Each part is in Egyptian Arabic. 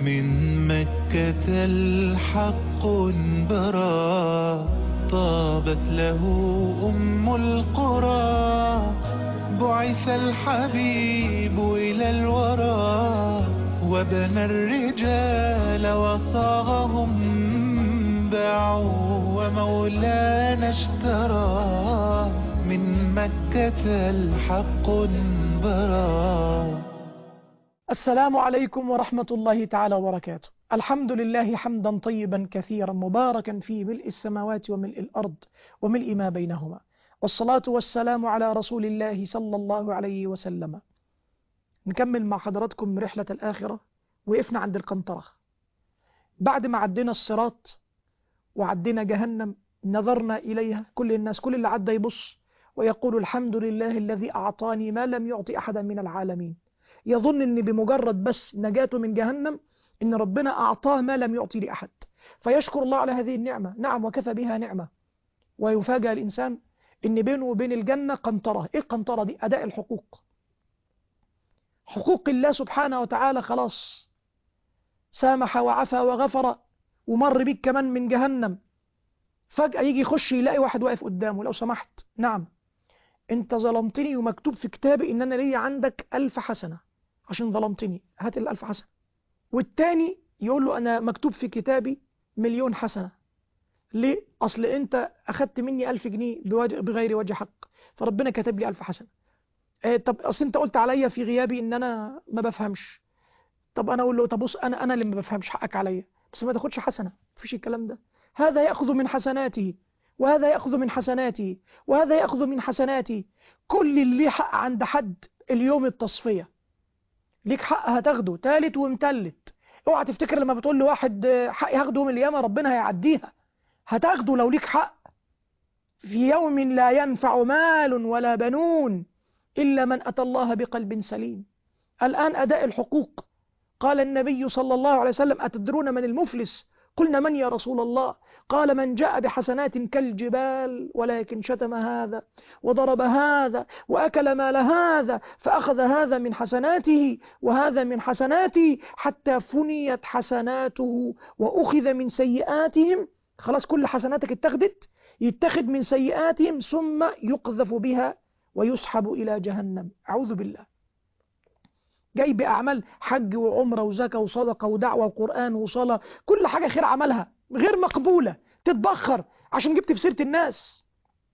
من مكة الحق برا طابت له أم القرى بعث الحبيب إلى الورى وبنى الرجال وصاغهم باعوا ومولانا اشترى من مكة الحق برا السلام عليكم ورحمة الله تعالى وبركاته الحمد لله حمدا طيبا كثيرا مباركا في ملء السماوات وملء الأرض وملء ما بينهما والصلاة والسلام على رسول الله صلى الله عليه وسلم نكمل مع حضراتكم رحلة الآخرة وقفنا عند القنطرة بعد ما عدينا الصراط وعدينا جهنم نظرنا إليها كل الناس كل اللي عدى يبص ويقول الحمد لله الذي أعطاني ما لم يعطي أحدا من العالمين يظن ان بمجرد بس نجاته من جهنم ان ربنا اعطاه ما لم يعطي لاحد فيشكر الله على هذه النعمة نعم وكفى بها نعمة ويفاجأ الانسان ان بينه وبين الجنة قنطرة ايه القنطرة دي اداء الحقوق حقوق الله سبحانه وتعالى خلاص سامح وعفى وغفر ومر بيك كمان من جهنم فجأة يجي يخش يلاقي واحد واقف قدامه لو سمحت نعم انت ظلمتني ومكتوب في كتابي ان انا ليا عندك الف حسنة عشان ظلمتني هات الالف حسنة والتاني يقول له انا مكتوب في كتابي مليون حسنة ليه اصل انت اخدت مني الف جنيه بغير وجه حق فربنا كتب لي الف حسنة اه طب اصل انت قلت عليا في غيابي ان انا ما بفهمش طب انا اقول له طب بص انا انا اللي ما بفهمش حقك عليا بس ما تاخدش حسنة مفيش الكلام ده هذا ياخذ من حسناته وهذا يأخذ من حسناتي وهذا يأخذ من حسناتي كل اللي حق عند حد اليوم التصفية ليك حق هتاخده تالت ومتلت اوعى تفتكر لما بتقول لواحد حق هاخده من اليامة ربنا هيعديها هتاخده لو ليك حق في يوم لا ينفع مال ولا بنون إلا من أتى الله بقلب سليم الآن أداء الحقوق قال النبي صلى الله عليه وسلم أتدرون من المفلس قلنا من يا رسول الله قال من جاء بحسنات كالجبال ولكن شتم هذا وضرب هذا وأكل مال هذا فأخذ هذا من حسناته وهذا من حسناته حتى فنيت حسناته وأخذ من سيئاتهم خلاص كل حسناتك اتخذت يتخذ من سيئاتهم ثم يقذف بها ويسحب إلى جهنم أعوذ بالله جاي بأعمال حج وعمرة وزكاة وصدقة ودعوة وقرآن وصلاة كل حاجة خير عملها غير مقبولة تتبخر عشان جبت في سيرة الناس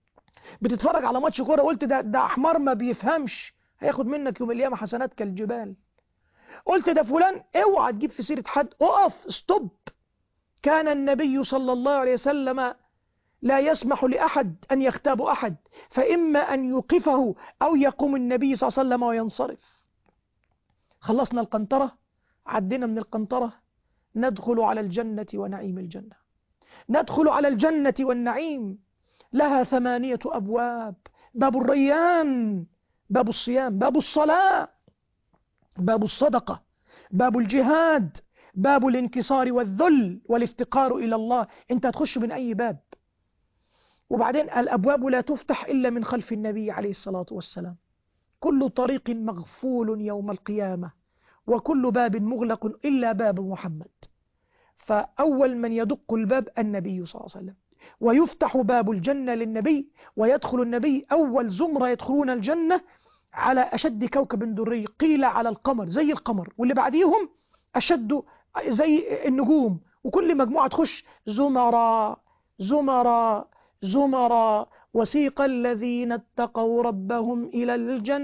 بتتفرج على ماتش كورة قلت ده, ده أحمر ما بيفهمش هياخد منك يوم القيامة حسنات كالجبال قلت ده فلان اوعى تجيب في سيرة حد اقف ستوب كان النبي صلى الله عليه وسلم لا يسمح لأحد أن يغتاب أحد فإما أن يوقفه أو يقوم النبي صلى الله عليه وسلم وينصرف خلصنا القنطرة عدينا من القنطرة ندخل على الجنة ونعيم الجنة ندخل على الجنة والنعيم لها ثمانية أبواب باب الريان باب الصيام باب الصلاة باب الصدقة باب الجهاد باب الانكسار والذل والافتقار إلى الله انت هتخش من أي باب وبعدين الأبواب لا تفتح إلا من خلف النبي عليه الصلاة والسلام كل طريق مغفول يوم القيامة وكل باب مغلق إلا باب محمد فأول من يدق الباب النبي صلى الله عليه وسلم ويفتح باب الجنة للنبي ويدخل النبي أول زمرة يدخلون الجنة على أشد كوكب دري قيل على القمر زي القمر واللي بعديهم أشد زي النجوم وكل مجموعة تخش زمرة زمرة زمرة وسيق الذين اتقوا ربهم إلى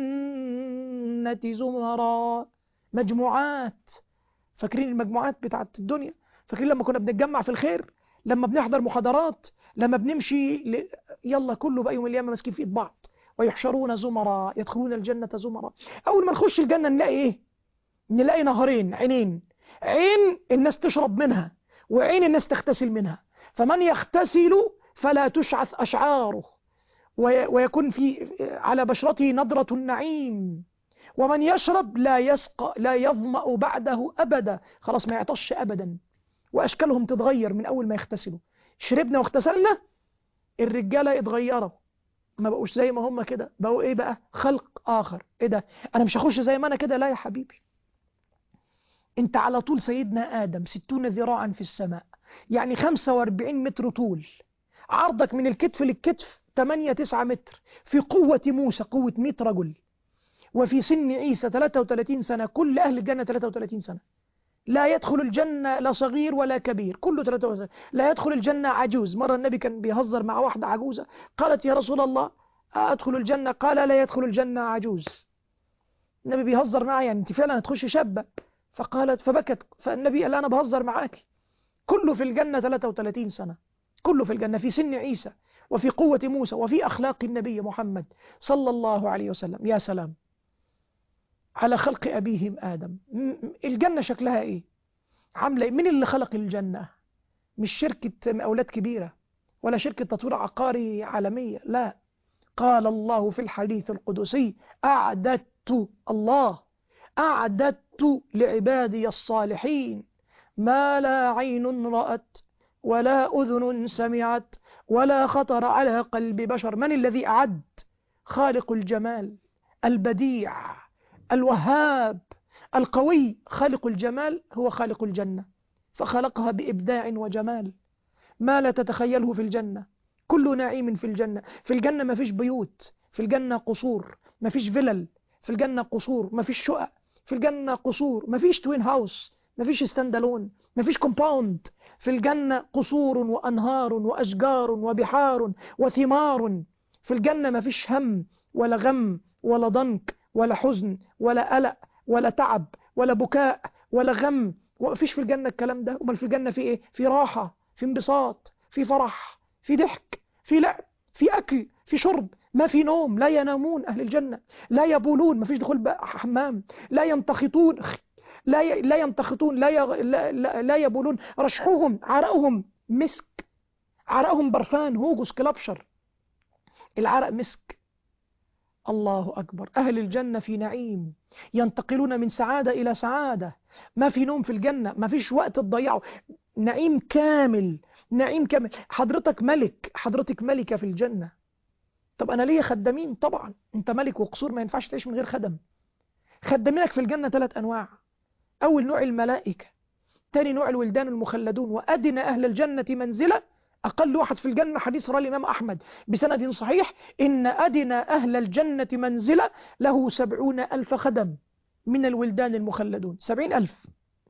الجنة زمرا مجموعات فاكرين المجموعات بتاعت الدنيا فاكرين لما كنا بنتجمع في الخير لما بنحضر محاضرات لما بنمشي ل... يلا كله بقى يوم القيامة ماسكين في ايد بعض ويحشرون زمرا يدخلون الجنة زمرا أول ما نخش الجنة نلاقي إيه نلاقي نهرين عينين عين الناس تشرب منها وعين الناس تغتسل منها فمن يغتسل فلا تشعث أشعاره ويكون في على بشرته نضرة النعيم ومن يشرب لا يسقى لا يظمأ بعده أبدا خلاص ما يعطش أبدا وأشكالهم تتغير من أول ما يغتسلوا شربنا واغتسلنا الرجالة اتغيروا ما بقوش زي ما هم كده بقوا ايه بقى خلق آخر ايه ده انا مش هخش زي ما انا كده لا يا حبيبي انت على طول سيدنا آدم ستون ذراعا في السماء يعني 45 متر طول عرضك من الكتف للكتف 8 9 متر في قوة موسى قوة 100 رجل وفي سن عيسى 33 سنة كل أهل الجنة 33 سنة لا يدخل الجنة لا صغير ولا كبير كله 33 لا يدخل الجنة عجوز مرة النبي كان بيهزر مع واحدة عجوزة قالت يا رسول الله أدخل الجنة قال لا يدخل الجنة عجوز النبي بيهزر معها يعني أنت فعلا هتخش شابة فقالت فبكت فالنبي قال أنا بهزر معاك كله في الجنة 33 سنة كله في الجنة في سن عيسى وفي قوة موسى وفي أخلاق النبي محمد صلى الله عليه وسلم يا سلام على خلق أبيهم آدم الجنة شكلها إيه عاملة إيه؟ من اللي خلق الجنة مش شركة مقاولات كبيرة ولا شركة تطوير عقاري عالمية لا قال الله في الحديث القدسي أعددت الله أعددت لعبادي الصالحين ما لا عين رأت ولا أذن سمعت ولا خطر على قلب بشر من الذي أعد خالق الجمال البديع الوهاب القوي خالق الجمال هو خالق الجنة فخلقها بإبداع وجمال ما لا تتخيله في الجنة كل نعيم في الجنة في الجنة ما فيش بيوت في الجنة قصور ما فيش فلل في الجنة قصور ما فيش شقق في الجنة قصور ما فيش توين هاوس ما فيش ستاندالون ما فيش كومباوند في الجنة قصور وأنهار وأشجار وبحار وثمار في الجنة ما فيش هم ولا غم ولا ضنك ولا حزن ولا قلق ولا تعب ولا بكاء ولا غم ومفيش في الجنة الكلام ده امال في الجنة في ايه في راحة في انبساط في فرح في ضحك في لعب في أكل في شرب ما في نوم لا ينامون أهل الجنة لا يبولون ما فيش دخول بقى حمام لا يمتخطون لا ي... لا يمتخطون لا, ي... لا, لا, لا يبولون رشحهم عرقهم مسك عرقهم برفان هوجوس كلابشر العرق مسك الله أكبر أهل الجنة في نعيم ينتقلون من سعادة إلى سعادة ما في نوم في الجنة ما فيش وقت تضيعه نعيم كامل نعيم كامل حضرتك ملك حضرتك ملكة في الجنة طب أنا ليه خدامين طبعا أنت ملك وقصور ما ينفعش تعيش من غير خدم خدامينك في الجنة ثلاث أنواع أول نوع الملائكة تاني نوع الولدان المخلدون وأدنى أهل الجنة منزلة أقل واحد في الجنة حديث رواه الإمام أحمد بسند صحيح إن أدنى أهل الجنة منزلة له سبعون ألف خدم من الولدان المخلدون سبعين ألف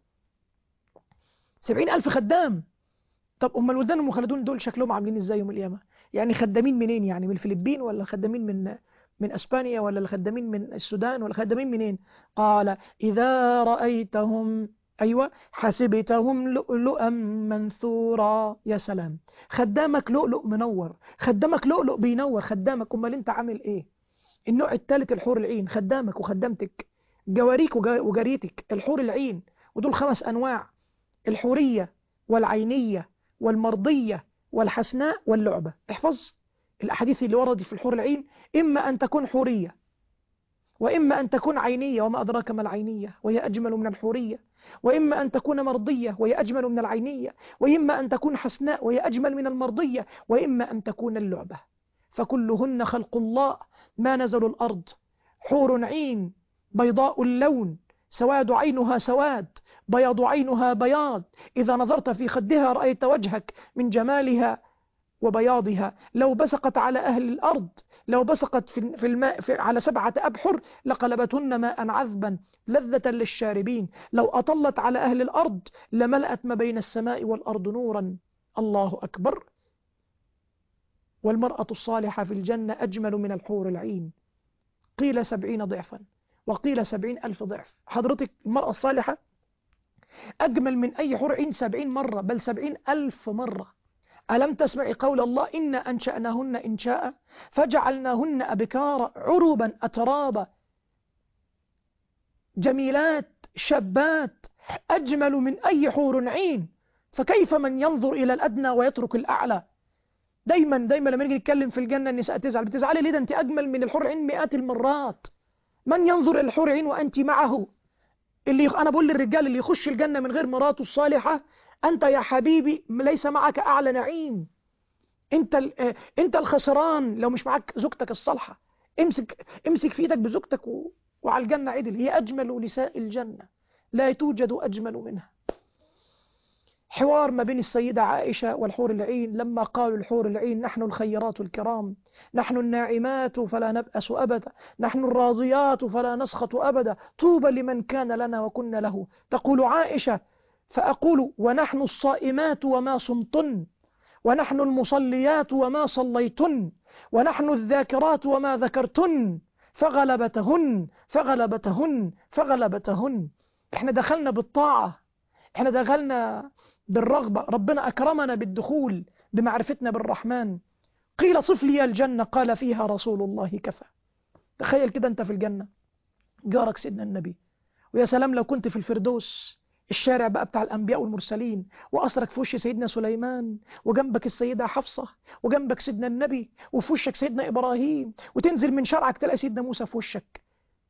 سبعين ألف خدام طب أم الولدان المخلدون دول شكلهم عاملين إزاي يوم القيامة يعني خدامين منين يعني من الفلبين ولا خدامين من من أسبانيا ولا الخدامين من السودان ولا خدامين منين قال إذا رأيتهم أيوة حسبتهم لؤلؤا منثورا يا سلام خدامك لؤلؤ منور خدامك لؤلؤ بينور خدامك أمال أنت عامل إيه النوع الثالث الحور العين خدامك وخدامتك جواريك وجاريتك الحور العين ودول خمس أنواع الحورية والعينية والمرضية والحسناء واللعبة احفظ الأحاديث اللي وردت في الحور العين إما أن تكون حورية وإما أن تكون عينية وما أدراك ما العينية وهي أجمل من الحورية وإما أن تكون مرضية وهي أجمل من العينية وإما أن تكون حسناء وهي أجمل من المرضية وإما أن تكون اللعبة فكلهن خلق الله ما نزلوا الأرض حور عين بيضاء اللون سواد عينها سواد بياض عينها بياض إذا نظرت في خدها رأيت وجهك من جمالها وبياضها لو بسقت على أهل الأرض لو بسقت في الماء في على سبعة أبحر لقلبتهن ماء عذبا لذة للشاربين لو أطلت على أهل الأرض لملأت ما بين السماء والأرض نورا الله أكبر والمرأة الصالحة في الجنة أجمل من الحور العين قيل سبعين ضعفا وقيل سبعين ألف ضعف حضرتك المرأة الصالحة أجمل من أي حور عين سبعين مرة بل سبعين ألف مرة ألم تسمع قول الله إن أنشأناهن إنشاء فجعلناهن أبكارا عروبا أترابا جميلات شابات أجمل من أي حور عين فكيف من ينظر إلى الأدنى ويترك الأعلى دايما دايما لما نيجي نتكلم في الجنة النساء تزعل بتزعلي ليه ده أنت أجمل من الحور عين مئات المرات من ينظر إلى الحور عين وأنت معه اللي أنا بقول للرجال اللي يخش الجنة من غير مراته الصالحة أنت يا حبيبي ليس معك أعلى نعيم أنت أنت الخسران لو مش معك زوجتك الصالحة امسك امسك في ايدك بزوجتك و... وعلى الجنة عدل هي أجمل نساء الجنة لا توجد أجمل منها حوار ما بين السيدة عائشة والحور العين لما قالوا الحور العين نحن الخيرات الكرام نحن الناعمات فلا نبأس أبدا نحن الراضيات فلا نسخط أبدا طوبى لمن كان لنا وكنا له تقول عائشة فأقول ونحن الصائمات وما صمتن ونحن المصليات وما صليتن ونحن الذاكرات وما ذكرتن فغلبتهن فغلبتهن فغلبتهن احنا دخلنا بالطاعة احنا دخلنا بالرغبة ربنا أكرمنا بالدخول بمعرفتنا بالرحمن قيل صف لي الجنة قال فيها رسول الله كفى تخيل كده أنت في الجنة جارك سيدنا النبي ويا سلام لو كنت في الفردوس الشارع بقى بتاع الأنبياء والمرسلين وأسرك في وش سيدنا سليمان وجنبك السيدة حفصة وجنبك سيدنا النبي وفي وشك سيدنا إبراهيم وتنزل من شرعك تلاقي سيدنا موسى في وشك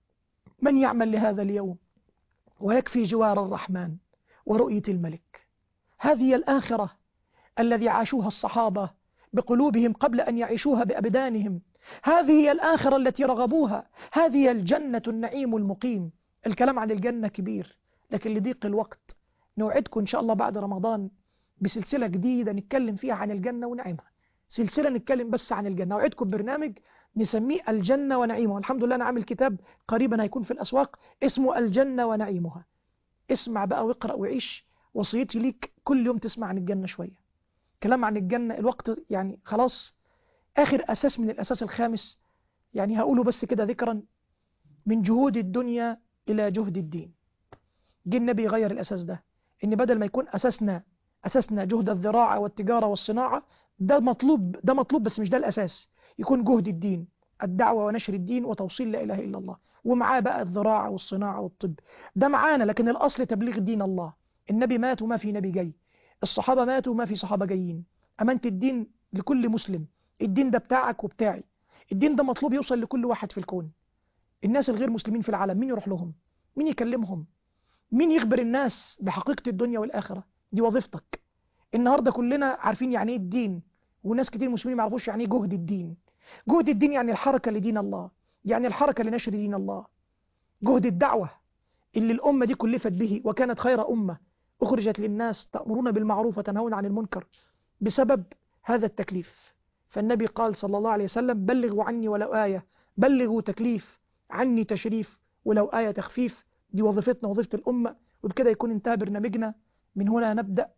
من يعمل لهذا اليوم ويكفي جوار الرحمن ورؤية الملك هذه الآخرة الذي عاشوها الصحابة بقلوبهم قبل أن يعيشوها بأبدانهم هذه هي الآخرة التي رغبوها هذه الجنة النعيم المقيم الكلام عن الجنة كبير لكن لضيق الوقت نوعدكم إن شاء الله بعد رمضان بسلسلة جديدة نتكلم فيها عن الجنة ونعيمها سلسلة نتكلم بس عن الجنة نوعدكم برنامج نسميه الجنة ونعيمها الحمد لله أنا عامل كتاب قريبا هيكون في الأسواق اسمه الجنة ونعيمها اسمع بقى واقرأ وعيش وصيتي ليك كل يوم تسمع عن الجنة شوية كلام عن الجنة الوقت يعني خلاص آخر أساس من الأساس الخامس يعني هقوله بس كده ذكرا من جهود الدنيا إلى جهد الدين جه النبي يغير الأساس ده إن بدل ما يكون أساسنا أساسنا جهد الزراعة والتجارة والصناعة ده مطلوب ده مطلوب بس مش ده الأساس يكون جهد الدين الدعوة ونشر الدين وتوصيل لا إله إلا الله ومعاه بقى الزراعة والصناعة والطب ده معانا لكن الأصل تبليغ دين الله النبي مات وما في نبي جاي الصحابة ماتوا وما في صحابة جايين أمانة الدين لكل مسلم الدين ده بتاعك وبتاعي الدين ده مطلوب يوصل لكل واحد في الكون الناس الغير مسلمين في العالم مين يروح لهم مين يكلمهم مين يخبر الناس بحقيقة الدنيا والآخرة دي وظيفتك النهاردة كلنا عارفين يعني ايه الدين وناس كتير مسلمين ما يعرفوش يعني ايه جهد الدين جهد الدين يعني الحركة لدين الله يعني الحركة لنشر دين الله جهد الدعوة اللي الأمة دي كلفت به وكانت خير أمة أخرجت للناس تأمرون بالمعروف وتنهون عن المنكر بسبب هذا التكليف فالنبي قال صلى الله عليه وسلم بلغوا عني ولو آية بلغوا تكليف عني تشريف ولو آية تخفيف دي وظيفتنا وظيفة الأمة وبكده يكون انتهى برنامجنا من هنا نبدأ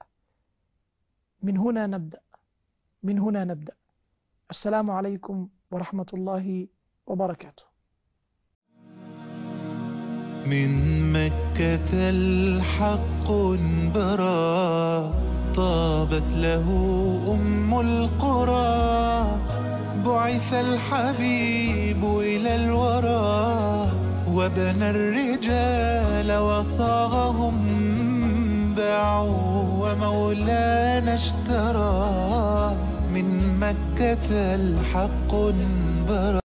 من هنا نبدأ من هنا نبدأ السلام عليكم ورحمة الله وبركاته من مكة الحق برا طابت له أم القرى بعث الحبيب إلى الورى وبنى الرجال وصاغهم باعوا ومولانا اشترى من مكة الحق برا